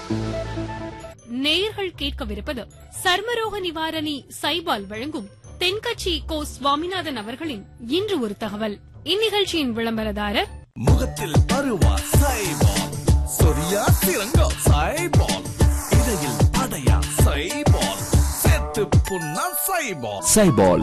நேயர்கள் கேட்கவிருப்பது சர்மரோக நிவாரணி சைபால் வழங்கும் தென்கட்சி கோ சுவாமிநாதன் அவர்களின் இன்று ஒரு தகவல் இந்நிகழ்ச்சியின் விளம்பரதாரர் முகத்தில் பருவா சைபால் சொரியா சிறங்கா சைபால் இடையில் அடையா சைபால் செத்து புண்ணா சைபால் சைபால்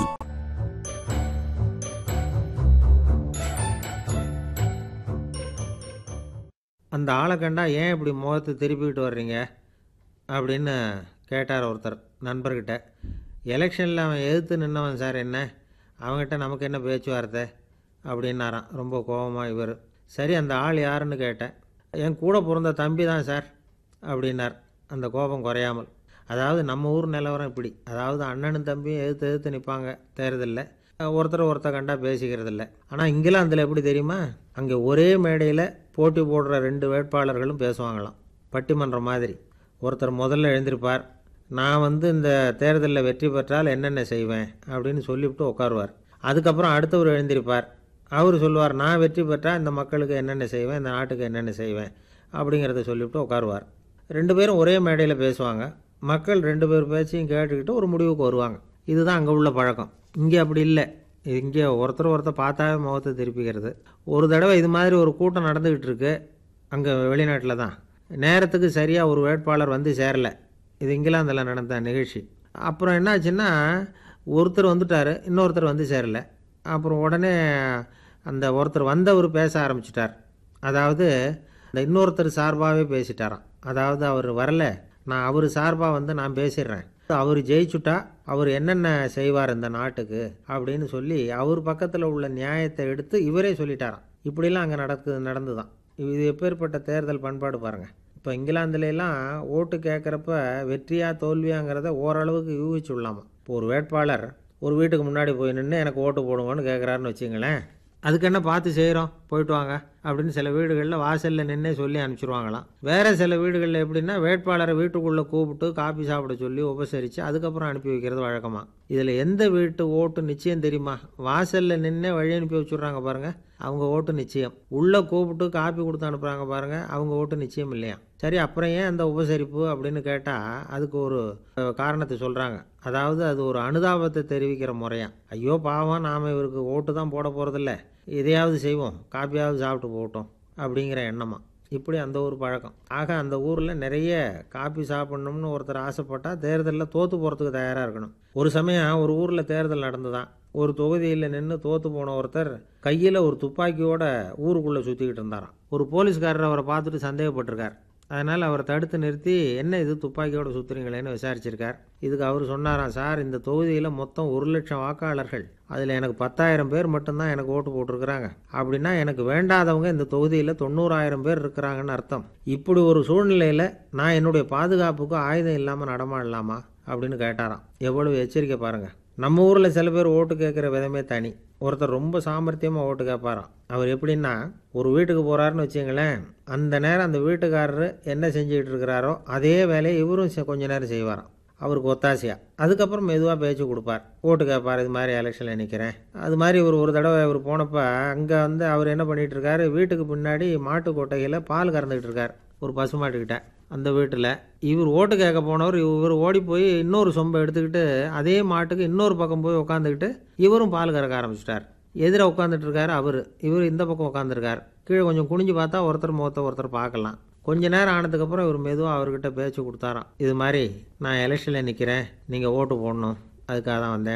அந்த ஆளை கண்டா ஏன் இப்படி முகத்தை திருப்பிக்கிட்டு வர்றீங்க அப்படின்னு கேட்டார் ஒருத்தர் நண்பர்கிட்ட எலெக்ஷனில் அவன் எதிர்த்து நின்னவன் சார் என்ன அவன்கிட்ட நமக்கு என்ன பேச்சுவார்த்தை அப்படின்னாராம் ரொம்ப கோபமாக இவர் சரி அந்த ஆள் யாருன்னு கேட்டேன் என் கூட பிறந்த தம்பி தான் சார் அப்படின்னார் அந்த கோபம் குறையாமல் அதாவது நம்ம ஊர் நிலவரம் இப்படி அதாவது அண்ணனும் தம்பியும் எதிர்த்து எதிர்த்து நிற்பாங்க தேர்தலில் ஒருத்தர் ஒருத்தர் கண்டா பேசிக்கிறது இல்லை ஆனால் இங்கிலாந்தில் எப்படி தெரியுமா அங்கே ஒரே மேடையில் போட்டி போடுற ரெண்டு வேட்பாளர்களும் பேசுவாங்களாம் பட்டிமன்றம் மாதிரி ஒருத்தர் முதல்ல எழுந்திருப்பார் நான் வந்து இந்த தேர்தலில் வெற்றி பெற்றால் என்னென்ன செய்வேன் அப்படின்னு சொல்லிவிட்டு உட்காருவார் அதுக்கப்புறம் அடுத்தவர் எழுந்திருப்பார் அவர் சொல்லுவார் நான் வெற்றி பெற்றால் இந்த மக்களுக்கு என்னென்ன செய்வேன் இந்த நாட்டுக்கு என்னென்ன செய்வேன் அப்படிங்கிறத சொல்லிவிட்டு உட்காருவார் ரெண்டு பேரும் ஒரே மேடையில் பேசுவாங்க மக்கள் ரெண்டு பேர் பேச்சையும் கேட்டுக்கிட்டு ஒரு முடிவுக்கு வருவாங்க இதுதான் அங்கே உள்ள பழக்கம் இங்கே அப்படி இல்லை இங்கே ஒருத்தர் ஒருத்தர் பார்த்தாவே முகத்தை திருப்பிக்கிறது ஒரு தடவை இது மாதிரி ஒரு கூட்டம் நடந்துக்கிட்டு இருக்கு அங்கே வெளிநாட்டில் தான் நேரத்துக்கு சரியாக ஒரு வேட்பாளர் வந்து சேரலை இது இங்கிலாந்தில் நடந்த நிகழ்ச்சி அப்புறம் என்னாச்சுன்னா ஒருத்தர் வந்துட்டார் இன்னொருத்தர் வந்து சேரலை அப்புறம் உடனே அந்த ஒருத்தர் வந்தவர் பேச ஆரம்பிச்சிட்டார் அதாவது இந்த இன்னொருத்தர் சார்பாகவே பேசிட்டாராம் அதாவது அவர் வரல நான் அவர் சார்பாக வந்து நான் பேசிடுறேன் அவர் ஜெயிச்சுட்டா அவர் என்னென்ன செய்வார் இந்த நாட்டுக்கு அப்படின்னு சொல்லி அவர் பக்கத்தில் உள்ள நியாயத்தை எடுத்து இவரே சொல்லிட்டாராம் இப்படிலாம் அங்கே நடக்கு நடந்துதான் இது எப்பேற்பட்ட தேர்தல் பண்பாடு பாருங்கள் இப்போ இங்கிலாந்துலலாம் ஓட்டு கேட்குறப்ப வெற்றியா தோல்வியாங்கிறத ஓரளவுக்கு யூகிச்சு விடலாமா இப்போ ஒரு வேட்பாளர் ஒரு வீட்டுக்கு முன்னாடி போய் நின்று எனக்கு ஓட்டு போடுங்கன்னு கேட்குறாருன்னு வச்சுங்களேன் அதுக்கு என்ன பார்த்து செய்கிறோம் போயிட்டு வாங்க அப்படின்னு சில வீடுகளில் வாசலில் நின்னே சொல்லி அனுப்பிச்சிருவாங்களாம் வேறு சில வீடுகளில் எப்படின்னா வேட்பாளரை வீட்டுக்குள்ளே கூப்பிட்டு காபி சாப்பிட சொல்லி உபசரித்து அதுக்கப்புறம் அனுப்பி வைக்கிறது வழக்கமாக இதில் எந்த வீட்டு ஓட்டு நிச்சயம் தெரியுமா வாசலில் நின்னே வழி அனுப்பி வச்சுட்றாங்க பாருங்கள் அவங்க ஓட்டு நிச்சயம் உள்ளே கூப்பிட்டு காப்பி கொடுத்து அனுப்புகிறாங்க பாருங்கள் அவங்க ஓட்டு நிச்சயம் இல்லையா சரி அப்புறம் ஏன் அந்த உபசரிப்பு அப்படின்னு கேட்டால் அதுக்கு ஒரு அஹ், காரணத்தை சொல்கிறாங்க அதாவது அது ஒரு அனுதாபத்தை தெரிவிக்கிற முறையா ஐயோ பாவம் நாம் இவருக்கு ஓட்டு தான் போட போகிறதில்ல எதையாவது செய்வோம் காப்பியாவது சாப்பிட்டு போகட்டும் அப்படிங்கிற எண்ணமா இப்படி அந்த ஊர் பழக்கம் ஆக அந்த ஊரில் நிறைய காப்பி சாப்பிட்ணும்னு ஒருத்தர் ஆசைப்பட்டால் தேர்தலில் தோற்று போகிறதுக்கு தயாராக இருக்கணும் ஒரு சமயம் ஒரு ஊரில் தேர்தல் நடந்துதான் ஒரு தொகுதியில் நின்று தோற்று போன ஒருத்தர் கையில் ஒரு துப்பாக்கியோட ஊருக்குள்ளே சுற்றிக்கிட்டு இருந்தாராம் ஒரு போலீஸ்காரர் அவரை பார்த்துட்டு சந்தேகப்பட்டிருக்கார் அதனால் அவரை தடுத்து நிறுத்தி என்ன இது துப்பாக்கியோட சுற்றுறீங்களேன்னு விசாரிச்சிருக்கார் இதுக்கு அவர் சொன்னாராம் சார் இந்த தொகுதியில் மொத்தம் ஒரு லட்சம் வாக்காளர்கள் அதில் எனக்கு பத்தாயிரம் பேர் மட்டும்தான் எனக்கு ஓட்டு போட்டிருக்கிறாங்க அப்படின்னா எனக்கு வேண்டாதவங்க இந்த தொகுதியில் தொண்ணூறாயிரம் பேர் இருக்கிறாங்கன்னு அர்த்தம் இப்படி ஒரு சூழ்நிலையில் நான் என்னுடைய பாதுகாப்புக்கு ஆயுதம் இல்லாமல் நடமாடலாமா அப்படின்னு கேட்டாராம் எவ்வளவு எச்சரிக்கை பாருங்கள் நம்ம ஊரில் சில பேர் ஓட்டு கேட்குற விதமே தனி ஒருத்தர் ரொம்ப சாமர்த்தியமாக ஓட்டு கேட்பாராம் அவர் எப்படின்னா ஒரு வீட்டுக்கு போகிறாருன்னு வச்சுங்களேன் அந்த நேரம் அந்த வீட்டுக்காரரு என்ன செஞ்சுக்கிட்டு இருக்கிறாரோ அதே வேலையை இவரும் செ- கொஞ்ச நேரம் செய்வாராம் அவருக்கு ஒத்தாசையா அதுக்கப்புறம் மெதுவாக பேச்சு கொடுப்பார் ஓட்டு கேட்பார் இது மாதிரி எலெக்ஷனில் நிற்கிறேன் அது மாதிரி ஒரு ஒரு தடவை அவர் போனப்போ அங்கே வந்து அவர் என்ன பண்ணிகிட்டு இருக்காரு வீட்டுக்கு பின்னாடி மாட்டு கொட்டையில் பால் கறந்துக்கிட்டு இருக்கார் ஒரு பசுமாட்டுக்கிட்ட அந்த வீட்டில் இவர் ஓட்டு கேட்க போனவர் இவர் ஓடி போய் இன்னொரு சொம்பை எடுத்துக்கிட்டு அதே மாட்டுக்கு இன்னொரு பக்கம் போய் உட்காந்துக்கிட்டு இவரும் பால் கறக்க ஆரம்பிச்சிட்டார் எதிர உட்காந்துட்டு இருக்காரு அவர் இவர் இந்த பக்கம் உட்காந்துருக்கார் கீழே கொஞ்சம் குனிஞ்சு பார்த்தா ஒருத்தர் முகத்தை ஒருத்தர் பார்க்கலாம் கொஞ்ச நேரம் ஆனதுக்கப்புறம் இவர் மெதுவாக அவர்கிட்ட பேச்சு கொடுத்தாராம் இது மாதிரி நான் எலெக்ஷனில் நிற்கிறேன் நீங்கள் ஓட்டு போடணும் அதுக்காக தான் வந்தேன்